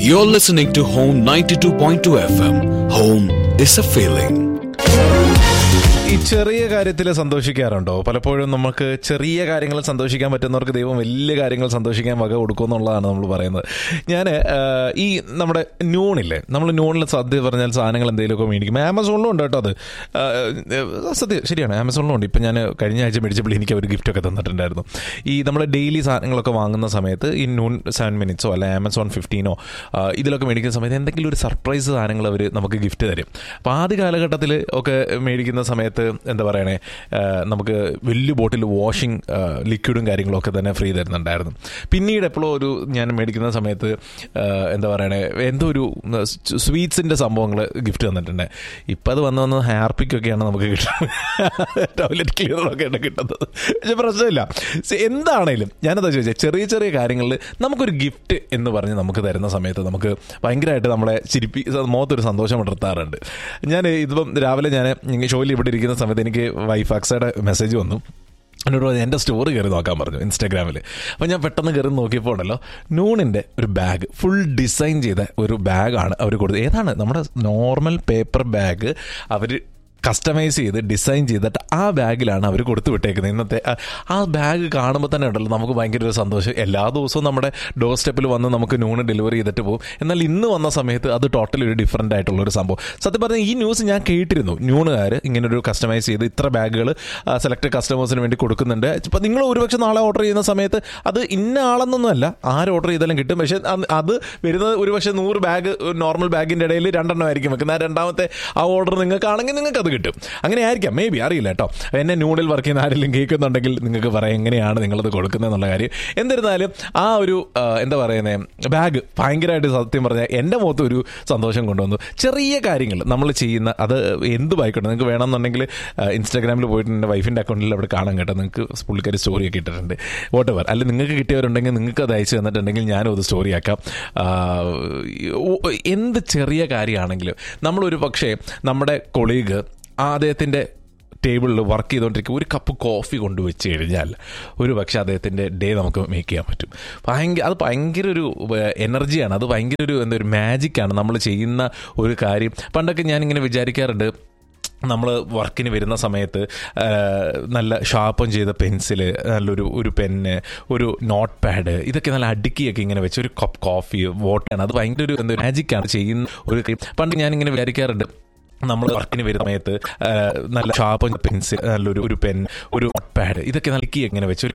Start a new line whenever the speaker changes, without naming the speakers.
You're listening to Home 92.2 FM. Home is a feeling.
ഈ ചെറിയ കാര്യത്തിൽ സന്തോഷിക്കാറുണ്ടോ പലപ്പോഴും നമുക്ക് ചെറിയ കാര്യങ്ങളിൽ സന്തോഷിക്കാൻ പറ്റുന്നവർക്ക് ദൈവം വലിയ കാര്യങ്ങൾ സന്തോഷിക്കാൻ വക കൊടുക്കും എന്നുള്ളതാണ് നമ്മൾ പറയുന്നത് ഞാൻ ഈ നമ്മുടെ ന്യൂണില്ലേ നമ്മൾ ന്യൂണിൽ സദ്യ പറഞ്ഞാൽ സാധനങ്ങൾ എന്തെങ്കിലുമൊക്കെ മേടിക്കും ആമസോണിലും ഉണ്ട് കേട്ടോ അത് ആ, സത്യം ശരിയാണ് ആമസോണിലും ഉണ്ട് ഇപ്പം ഞാൻ കഴിഞ്ഞ ആഴ്ച മേടിച്ചപ്പോൾ എനിക്ക് അവർ ഗിഫ്റ്റൊക്കെ തന്നിട്ടുണ്ടായിരുന്നു ഈ നമ്മൾ ഡെയിലി സാധനങ്ങളൊക്കെ വാങ്ങുന്ന സമയത്ത് ഈ നൂൺ സെവൻ മിനിറ്റ്സോ അല്ല ആമസോൺ ഫിഫ്റ്റീനോ ഇതിലൊക്കെ മേടിക്കുന്ന സമയത്ത് എന്തെങ്കിലും ഒരു സർപ്രൈസ് സാധനങ്ങൾ അവർ നമുക്ക് ഗിഫ്റ്റ് തരും അപ്പോൾ ആദ്യ കാലഘട്ടത്തിൽ ഒക്കെ മേടിക്കുന്ന സമയത്ത് എന്താ പറയണേ ആ, നമുക്ക് വലിയ ബോട്ടിൽ വാഷിംഗ് ലിക്വിഡും കാര്യങ്ങളും ഒക്കെ തന്നെ ഫ്രീ തരുന്നുണ്ടായിരുന്നു പിന്നീട് എപ്പോഴും ഒരു ഞാൻ മേടിക്കുന്ന സമയത്ത് ആ, എന്താ പറയണേ എന്തോ ഒരു സ്വീറ്റ്സിൻ്റെ സംഭവങ്ങൾ ഗിഫ്റ്റ് തന്നിട്ടുണ്ട് ഇപ്പം അത് വന്ന് വന്ന് ഹാർപ്പിക്കൊക്കെയാണ് നമുക്ക് കിട്ടുന്നത് ടോയ്ലറ്റ് ക്ലീനറൊക്കെയാണ് കിട്ടുന്നത് പക്ഷെ പ്രശ്നമില്ല സെ- എന്താണേലും ഞാനതാ ചോദിച്ചത് ചെറിയ ചെറിയ കാര്യങ്ങളിൽ നമുക്കൊരു ഗിഫ്റ്റ് എന്ന് പറഞ്ഞ് നമുക്ക് തരുന്ന സമയത്ത് നമുക്ക് ഭയങ്കരമായിട്ട് നമ്മളെ ചിരിപ്പി മുഖത്തൊരു സന്തോഷം ഉണർത്താറുണ്ട് ഞാൻ ഇതിപ്പം രാവിലെ ഞാൻ ഷോയിൽ ഇവിടെ ഇരിക്കുന്ന സമയത്ത് എനിക്ക് വൈഫ് അക്സയുടെ മെസ്സേജ് വന്നു എന്നോട് പറഞ്ഞു എൻ്റെ സ്റ്റോറി കയറി നോക്കാൻ പറഞ്ഞു ഇൻസ്റ്റാഗ്രാമിൽ അപ്പോൾ ഞാൻ പെട്ടെന്ന് കയറി നോക്കിയപ്പോൾ ഉണ്ടല്ലോ നൂണിൻ്റെ ഒരു ബാഗ് ഫുൾ ഡിസൈൻ ചെയ്ത ഒരു ബാഗാണ് അവർ കൊടുത്തത് ഏതാണ് നമ്മുടെ നോർമൽ പേപ്പർ ബാഗ് അവർ കസ്റ്റമൈസ് ചെയ്ത് ഡിസൈൻ ചെയ്തിട്ട് ആ ബാഗിലാണ് അവർ കൊടുത്തു വിട്ടേക്കുന്നത് ഇന്നത്തെ ആ- ആ ബാഗ് കാണുമ്പോൾ തന്നെ ഉണ്ടല്ലോ നമുക്ക് ഭയങ്കര ഒരു സന്തോഷം എല്ലാ ദിവസവും നമ്മുടെ ഡോർ സ്റ്റെപ്പിൽ വന്ന് നമുക്ക് നൂണ് ഡെലിവറി ചെയ്തിട്ട് പോകും എന്നാൽ ഇന്ന് വന്ന സമയത്ത് അത് ടോട്ടലി ഒരു ഡിഫറൻ്റ് ആയിട്ടുള്ള ഒരു സംഭവം സത്യം പറഞ്ഞാൽ ഈ ന്യൂസ് ഞാൻ കേട്ടിരുന്നു ന്യൂണുകാർ ഇങ്ങനെ ഒരു കസ്റ്റമൈസ് ചെയ്ത് ഇത്ര ബാഗുകൾ സെലക്ട് കസ്റ്റമേഴ്സിന് വേണ്ടി കൊടുക്കുന്നുണ്ട് ഇപ്പം നിങ്ങൾ ഒരുപക്ഷെ നാളെ ഓർഡർ ചെയ്യുന്ന സമയത്ത് അത് ഇന്ന ആളെന്നൊന്നുമല്ല ആര് ഓർഡർ ചെയ്താലും കിട്ടും പക്ഷേ അത് അത് വരുന്നത് ഒരുപക്ഷെ നൂറ് ബാഗ് നോർമൽ ബാഗിൻ്റെ ഇടയിൽ രണ്ടെണ്ണം ആയിരിക്കും വെക്കുന്നത് ആ രണ്ടാമത്തെ ആ ഓർഡർ നിങ്ങൾക്കാണെങ്കിൽ നിങ്ങൾക്ക് അത് കിട്ടും അങ്ങനെ ആയിരിക്കാം മേ ബി അറിയില്ല കേട്ടോ എന്നെ ന്യൂഡിൽ വർക്ക് ചെയ്യുന്ന ആരെങ്കിലും കേൾക്കുന്നുണ്ടെങ്കിൽ നിങ്ങൾക്ക് പറയാം എങ്ങനെയാണ് നിങ്ങളത് കൊടുക്കുന്നത് എന്നുള്ള കാര്യം എന്നിരുന്നാലും ആ ഒരു ആ, എന്താ പറയുന്നത് ബാഗ് ഭയങ്കരമായിട്ട് സത്യം പറഞ്ഞാൽ എൻ്റെ മുഖത്ത് ഒരു സന്തോഷം കൊണ്ടുവന്നു ചെറിയ കാര്യങ്ങൾ നമ്മൾ ചെയ്യുന്ന അത് എന്ത് ആയിക്കോട്ടെ നിങ്ങൾക്ക് വേണമെന്നുണ്ടെങ്കിൽ ഇൻസ്റ്റാഗ്രാമിൽ പോയിട്ട് എൻ്റെ വൈഫിൻ്റെ അക്കൗണ്ടിൽ അവിടെ കാണാൻ കേട്ടോ നിങ്ങൾക്ക് പുള്ളിക്കാരി സ്റ്റോറി ഒക്കെ ഇട്ടിട്ടുണ്ട് വോട്ട് എവർ അല്ല നിങ്ങൾക്ക് കിട്ടിയവരുണ്ടെങ്കിൽ നിങ്ങൾക്ക് അത് അയച്ചു തന്നിട്ടുണ്ടെങ്കിൽ ഞാനും അത് സ്റ്റോറി ആക്കാം ആ, ഓ- എന്ത് ചെറിയ കാര്യമാണെങ്കിലും നമ്മളൊരു പക്ഷേ നമ്മുടെ കൊളീഗ് അദ്ദേഹത്തിൻ്റെ ടേബിളിൽ വർക്ക് ചെയ്തുകൊണ്ടിരിക്കുക ഒരു കപ്പ് കോഫി കൊണ്ട് വെച്ച് കഴിഞ്ഞാൽ ഒരു പക്ഷേ അദ്ദേഹത്തിൻ്റെ ഡേ നമുക്ക് മേക്ക് ചെയ്യാൻ പറ്റും ഭയങ്കര അത് ഭയങ്കര ഒരു എനർജിയാണ് അത് ഭയങ്കര ഒരു എന്താ ഒരു മാജിക്കാണ് നമ്മൾ ചെയ്യുന്ന ഒരു കാര്യം പണ്ടൊക്കെ ഞാനിങ്ങനെ വിചാരിക്കാറുണ്ട് നമ്മൾ വർക്കിന് വരുന്ന സമയത്ത് ആ, നല്ല ഷാർപ്പൺ ചെയ്ത പെൻസില് നല്ലൊരു ഒരു പെന്ന് ഒരു നോട്ട് പാഡ് ഇതൊക്കെ നല്ല അടുക്കിയൊക്കെ ഇങ്ങനെ വെച്ച് ഒരു കപ്പ് കോഫി വോട്ടാണ് അത് ഭയങ്കര ഒരു എന്താ മാജിക്കാണ് ചെയ്യുന്ന ഒരു കാര്യം. പണ്ട് ഞാനിങ്ങനെ വിചാരിക്കാറുണ്ട് നമ്മൾ വർക്കിന് വരുന്ന സമയത്ത് ആ, നല്ല ഷാർപ്പൺ പെൻസിൽ നല്ലൊരു ഒരു പെൻ ഒരു നോട്ട് പാഡ് ഇതൊക്കെ നൽകി ഇങ്ങനെ വെച്ച് ഒരു